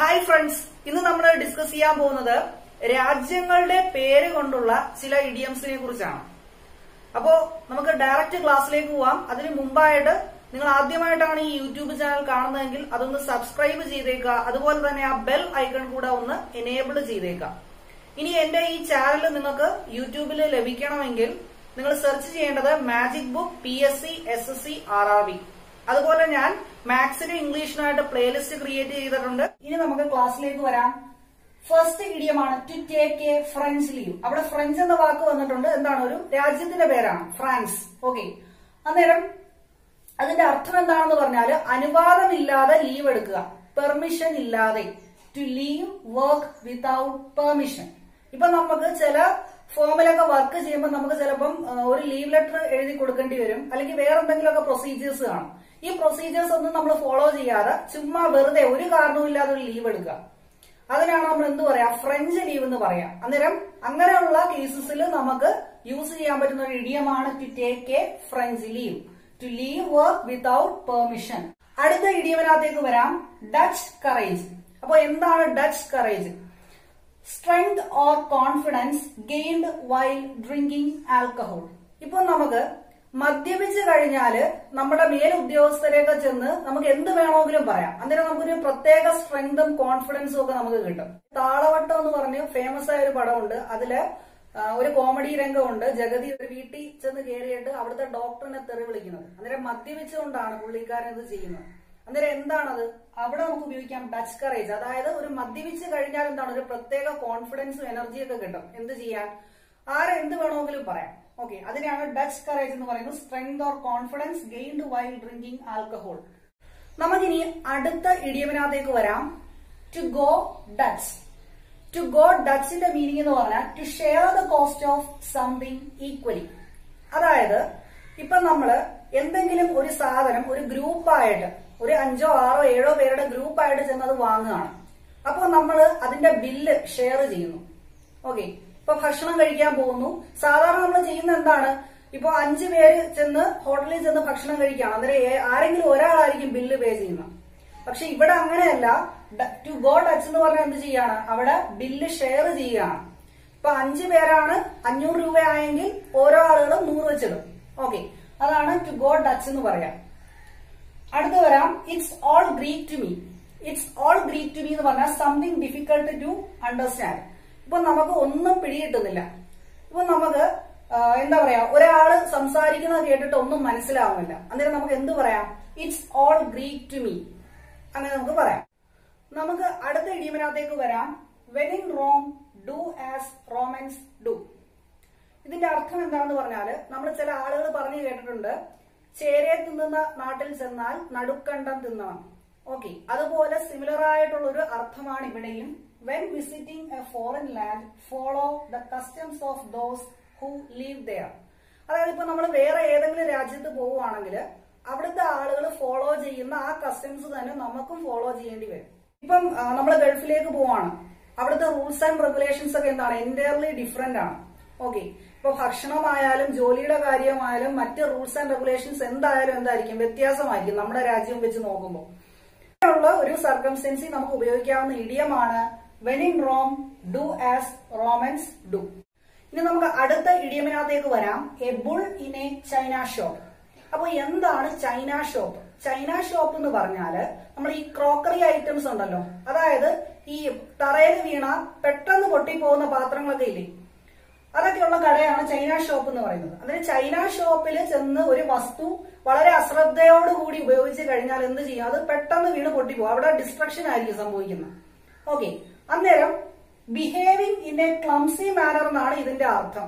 hi friends ഇന്ന് നമ്മൾ discuss ചെയ്യാൻ പോകുന്നത് രാജ്യങ്ങളുടെ പേര് കൊണ്ടുള്ള ചില ഇഡിയംസിനെ കുറിച്ചാണ് അപ്പോ നമുക്ക് ഡയറക്റ്റ് ക്ലാസ്സിലേക്ക് പോവാം അതിന് മുമ്പായിട്ട് നിങ്ങൾ ആദ്യമായിട്ടാണ് ഈ യൂട്യൂബ് ചാനൽ കാണുന്നതെങ്കിൽ അതൊന്ന് സബ്സ്ക്രൈബ് ചെയ്തേക്കുക അതുപോലെ തന്നെ ആ ബെൽ ഐക്കൺ കൂടെ ഒന്ന് എനേബിൾ ചെയ്തേക്കുക ഇനി എന്റെ ഈ ചാനൽ നിങ്ങൾക്ക് യൂട്യൂബിൽ ലഭിക്കണമെങ്കിൽ നിങ്ങൾ സെർച്ച് ചെയ്യേണ്ടത് magic book P S C S S C R R B അതുപോലെ ഞാൻ മാത്സിനും ഇംഗ്ലീഷിനുമായിട്ട് പ്ലേലിസ്റ്റ് ക്രിയേറ്റ് ചെയ്തിട്ടുണ്ട് ഇനി നമുക്ക് ക്ലാസ്സിലേക്ക് വരാം ഫസ്റ്റ് ഇഡിയമാണ് to take a French leave അവിടെ ഫ്രഞ്ച് എന്ന വാക്ക് വന്നിട്ടുണ്ട് എന്താണ് ഒരു രാജ്യത്തിന്റെ പേരാണ് ഫ്രാൻസ് ഓക്കെ അന്നേരം അതിന്റെ അർത്ഥം എന്താണെന്ന് പറഞ്ഞാല് അനുവാദമില്ലാതെ ലീവ് എടുക്കുക പെർമിഷൻ ഇല്ലാതെ to leave work without permission ഇപ്പൊ നമുക്ക് ചില ഫോമിലൊക്കെ വർക്ക് ചെയ്യുമ്പോൾ നമുക്ക് ചിലപ്പം ആ, ഒരു ലീവ് ലെറ്റർ എഴുതി കൊടുക്കേണ്ടി വരും അല്ലെങ്കിൽ വേറെ എന്തെങ്കിലുമൊക്കെ പ്രൊസീജിയേഴ്സ് കാണും ഈ പ്രൊസീജിയേഴ്സ് ഒന്നും നമ്മൾ ഫോളോ ചെയ്യാതെ ചുമ്മാ വെറുതെ ഒരു കാരണവുമില്ലാതെ ഒരു ലീവ് എടുക്കുക അതിനാണ് നമ്മൾ എന്ത് പറയാ ഫ്രഞ്ച് ലീവ് എന്ന് പറയാം അന്നേരം അങ്ങനെയുള്ള കേസസിൽ നമുക്ക് യൂസ് ചെയ്യാൻ പറ്റുന്ന ഒരു ഇഡിയമാണ് to take a French leave to leave work without permission അടുത്ത ഇഡിയമിനകത്തേക്ക് വരാം ഡച്ച് കറേജ് അപ്പൊ എന്താണ് Dutch courage strength or confidence gained while drinking alcohol ഇപ്പൊ നമുക്ക് മദ്യപിച്ച് കഴിഞ്ഞാല് നമ്മുടെ മേലുദ്യോഗസ്ഥരെയൊക്കെ ചെന്ന് നമുക്ക് എന്ത് വേണമെങ്കിലും പറയാം അന്നേരം നമുക്കൊരു പ്രത്യേക സ്ട്രെങ്തും കോൺഫിഡൻസും ഒക്കെ നമുക്ക് കിട്ടും താളവട്ടം എന്ന് പറഞ്ഞ് ഫേമസ് ആയ ഒരു പടമുണ്ട് അതില് ആ, ഒരു കോമഡി രംഗമുണ്ട് ജഗതി ഒരു വീട്ടിൽ ചെന്ന് കയറിയിട്ട് അവിടുത്തെ ഡോക്ടറിനെ തെറി വിളിക്കുന്നത് അന്നേരം മദ്യപിച്ചുകൊണ്ടാണ് പുള്ളിക്കാരൻ ഇത് ചെയ്യുന്നത് അന്നേരം എന്താണത് അവിടെ നമുക്ക് ഉപയോഗിക്കാം ഡച്ച് കറേജ് അതായത് ഒരു മദ്യപിച്ച് കഴിഞ്ഞാൽ എന്താണ് ഒരു പ്രത്യേക കോൺഫിഡൻസും എനർജിയൊക്കെ കിട്ടും എന്ത് ചെയ്യാൻ ആരെ എന്ത് വേണമെങ്കിലും പറയാം ഓക്കെ അതിനെയാണ് ഡച്ച് കറേജ് എന്ന് പറയുന്നത് strength or confidence gained while drinking alcohol നമുക്കിനി അടുത്ത ഇടിയമിനകത്തേക്ക് വരാം to go Dutch to go ഡച്ചിന്റെ മീനിങ് എന്ന് പറഞ്ഞാൽ to share the cost of something equally അതായത് ഇപ്പൊ നമ്മള് എന്തെങ്കിലും ഒരു സാധനം ഒരു ഗ്രൂപ്പായിട്ട് ഒരു അഞ്ചോ ആറോ ഏഴോ പേരുടെ ഗ്രൂപ്പായിട്ട് ചെന്ന് അത് വാങ്ങുകയാണ് അപ്പോൾ നമ്മൾ അതിന്റെ ബില്ല് ഷെയർ ചെയ്യുന്നു ഓക്കെ ഇപ്പൊ ഭക്ഷണം കഴിക്കാൻ പോകുന്നു സാധാരണ നമ്മൾ ചെയ്യുന്ന എന്താണ് ഇപ്പൊ അഞ്ചു പേര് ചെന്ന് ഹോട്ടലിൽ ചെന്ന് ഭക്ഷണം കഴിക്കുകയാണ് അന്നേരം ഏ- ആരെങ്കിലും ഒരാളായിരിക്കും ബില്ല് പേ ചെയ്യുന്നത് പക്ഷെ ഇവിടെ അങ്ങനെയല്ല ടു ഗോ ടച്ച് എന്ന് പറഞ്ഞാൽ എന്ത് ചെയ്യാണ് അവിടെ ബില്ല് ഷെയർ ചെയ്യുകയാണ് ഇപ്പൊ അഞ്ചു പേരാണ് അഞ്ഞൂറ് രൂപ ആയെങ്കിൽ ഓരോ ആളുകളും നൂറ് വെച്ചിടും ഓക്കെ അതാണ് ടു ഗോ ടച്ച് എന്ന് പറയാം അടുത്ത് വരാം it's all Greek to me it's all Greek to me എന്ന് പറഞ്ഞാൽ സംതിങ് ഡിഫിക്കൽട്ട് ടു അണ്ടർസ്റ്റാൻഡ് ഇപ്പൊ നമുക്ക് ഒന്നും പിടികിട്ടുന്നില്ല ഇപ്പൊ നമുക്ക് ആ, എന്താ പറയാ ഒരാള് സംസാരിക്കുന്നത് കേട്ടിട്ട് ഒന്നും മനസ്സിലാവുന്നില്ല അന്നേരം നമുക്ക് എന്ത് പറയാം it's all Greek to me അങ്ങനെ നമുക്ക് പറയാം നമുക്ക് അടുത്ത ഇടിയമിനകത്തേക്ക് വരാം when in Rome do as Romans do ഇതിന്റെ അർത്ഥം എന്താണെന്ന് പറഞ്ഞാല് നമ്മൾ ചില ആളുകൾ പറഞ്ഞു കേട്ടിട്ടുണ്ട് ചേരയെ തിന്നുന്ന നാട്ടിൽ ചെന്നാൽ നടുക്കണ്ടം തിന്നണം ഓക്കെ അതുപോലെ സിമിലർ ആയിട്ടുള്ള ഒരു അർത്ഥമാണ് ഇവിടെയും when visiting a foreign land follow the customs of those who live there അതായത് ഇപ്പൊ നമ്മൾ വേറെ ഏതെങ്കിലും രാജ്യത്ത് പോവുകയാണെങ്കിൽ അവിടുത്തെ ആളുകൾ ഫോളോ ചെയ്യുന്ന ആ കസ്റ്റംസ് തന്നെ നമുക്കും ഫോളോ ചെയ്യേണ്ടി വരും ഇപ്പം നമ്മൾ ഗൾഫിലേക്ക് പോവാണ് അവിടുത്തെ റൂൾസ് ആൻഡ് റെഗുലേഷൻസ് ഒക്കെ എന്താണ് എൻറ്റയർലി ഡിഫറെന്റ് ആണ് ഓക്കെ ഇപ്പൊ ഭക്ഷണമായാലും ജോലിയുടെ കാര്യമായാലും മറ്റ് റൂൾസ് ആൻഡ് റെഗുലേഷൻസ് എന്തായാലും എന്തായിരിക്കും വ്യത്യാസമായിരിക്കും നമ്മുടെ രാജ്യം വെച്ച് നോക്കുമ്പോൾ ഉള്ള ഒരു സർക്കംസ്റ്റൻസി നമുക്ക് ഉപയോഗിക്കാവുന്ന ഇഡിയമാണ് when in Rome do as Romans do ഇനി നമുക്ക് അടുത്ത ഇഡിയമിനകത്തേക്ക് വരാം a bull in a china shop അപ്പൊ എന്താണ് ചൈന ഷോപ്പ് ചൈന ഷോപ്പ് എന്ന് പറഞ്ഞാല് നമ്മൾ ഈ ക്രോക്കറി ഐറ്റംസ് ഉണ്ടല്ലോ അതായത് ഈ തറയിൽ വീണ പെട്ടെന്ന് പൊട്ടിപ്പോകുന്ന പാത്രങ്ങളൊക്കെ ഇല്ലേ അതൊക്കെയുള്ള കടയാണ് ചൈന ഷോപ്പ് എന്ന് പറയുന്നത് അതിന് ചൈന ഷോപ്പിൽ ചെന്ന് ഒരു വസ്തു വളരെ അശ്രദ്ധയോടുകൂടി ഉപയോഗിച്ച് കഴിഞ്ഞാൽ എന്ത് ചെയ്യും അത് പെട്ടെന്ന് വീണ് പൊട്ടിപ്പോകും അവിടെ ഡിസ്ട്രക്ഷൻ ആയിരിക്കും സംഭവിക്കുന്നത് ഓക്കെ അന്നേരം behaving in a clumsy manner എന്നാണ് ഇതിന്റെ അർത്ഥം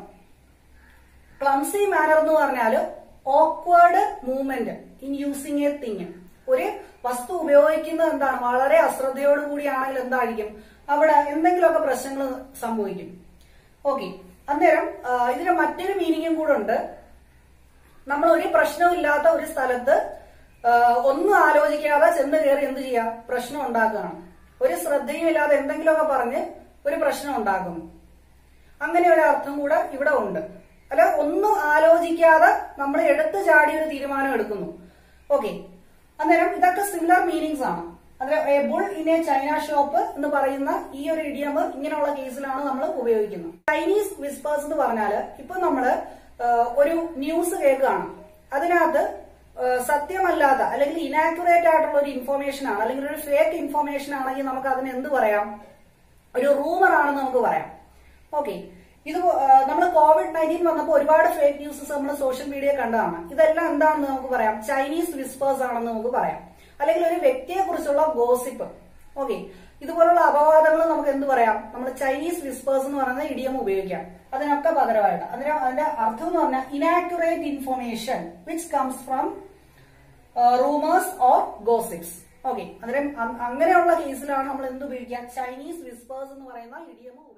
ക്ലംസി മാനർ എന്ന് പറഞ്ഞാല് awkward movement in using a thing ഒരു വസ്തു ഉപയോഗിക്കുന്നത് എന്താണ് വളരെ അശ്രദ്ധയോട് കൂടിയാണെങ്കിൽ എന്തായിരിക്കും അവിടെ എന്തെങ്കിലുമൊക്കെ പ്രശ്നങ്ങൾ സംഭവിക്കും ഓക്കെ അന്നേരം ആ, ഇതിന് മറ്റൊരു മീനിങ്ങും കൂടെ ഉണ്ട് നമ്മൾ ഒരു പ്രശ്നമില്ലാത്ത ഒരു സ്ഥലത്ത് ആ, ഒന്നും ആലോചിക്കാതെ ചെന്ന് കയറി എന്ത് ചെയ്യാം പ്രശ്നം ഉണ്ടാക്കുകയാണ് ഒരു ശ്രദ്ധയും ഇല്ലാതെ എന്തെങ്കിലുമൊക്കെ പറഞ്ഞ് ഒരു പ്രശ്നം ഉണ്ടാക്കുന്നു അങ്ങനെ ഒരു അർത്ഥം കൂടെ ഇവിടെ ഉണ്ട് അല്ല ഒന്നും ആലോചിക്കാതെ നമ്മൾ എടുത്തു ചാടി ഒരു തീരുമാനം എടുക്കുന്നു ഓക്കെ അന്നേരം ഇതൊക്കെ സിമിലർ മീനിങ്സ് ആണ് അതിൽ a bull in a china shop എന്ന് പറയുന്ന ഈ ഒരു ഇഡിയം ഇങ്ങനെയുള്ള കേസിലാണ് നമ്മൾ ഉപയോഗിക്കുന്നത് ചൈനീസ് വിസ്പേഴ്സ് എന്ന് പറഞ്ഞാല് ഇപ്പൊ നമ്മള് ആ, ഒരു ന്യൂസ് കേൾക്കുകയാണ് അതിനകത്ത് ആ, സത്യമല്ലാത്ത അല്ലെങ്കിൽ ഇനാക്യുറേറ്റ് ആയിട്ടുള്ള ഒരു ഇൻഫോർമേഷൻ ആണ് അല്ലെങ്കിൽ ഒരു ഫേക്ക് ഇൻഫോർമേഷൻ ആണെങ്കിൽ നമുക്ക് അതിന് എന്ത് പറയാം ഒരു റൂമർ ആണെന്ന് നമുക്ക് പറയാം ഓക്കെ ഇത് നമ്മൾ കോവിഡ് നയൻറ്റീൻ വന്നപ്പോൾ ഒരുപാട് ഫേക്ക് ന്യൂസസ് നമ്മൾ സോഷ്യൽ മീഡിയ കണ്ടതാണ് ഇതെല്ലാം എന്താണെന്ന് നമുക്ക് പറയാം ചൈനീസ് വിസ്പേഴ്സ് ആണെന്ന് നമുക്ക് പറയാം അല്ലെങ്കിൽ ഒരു വ്യക്തിയെ കുറിച്ചുള്ള ഗോസിപ്പ് ഓക്കെ ഇതുപോലുള്ള അപവാദങ്ങൾ നമുക്ക് എന്ത് പറയാം നമ്മൾ ചൈനീസ് വിസ്പേഴ്സ് എന്ന് പറയുന്ന ഇഡിയം ഉപയോഗിക്കാം അതിനൊക്കെ പകരമായിട്ട് അതിന് അതിന്റെ അർത്ഥം എന്ന് പറഞ്ഞാൽ inaccurate information which comes from rumours or gossips okay അന്നേരം അ- അങ്ങനെയുള്ള കേസിലാണ് നമ്മൾ എന്ത് ഉപയോഗിക്കുക ചൈനീസ് വിസ്പേഴ്സ് എന്ന് പറയുന്ന ഇഡിയം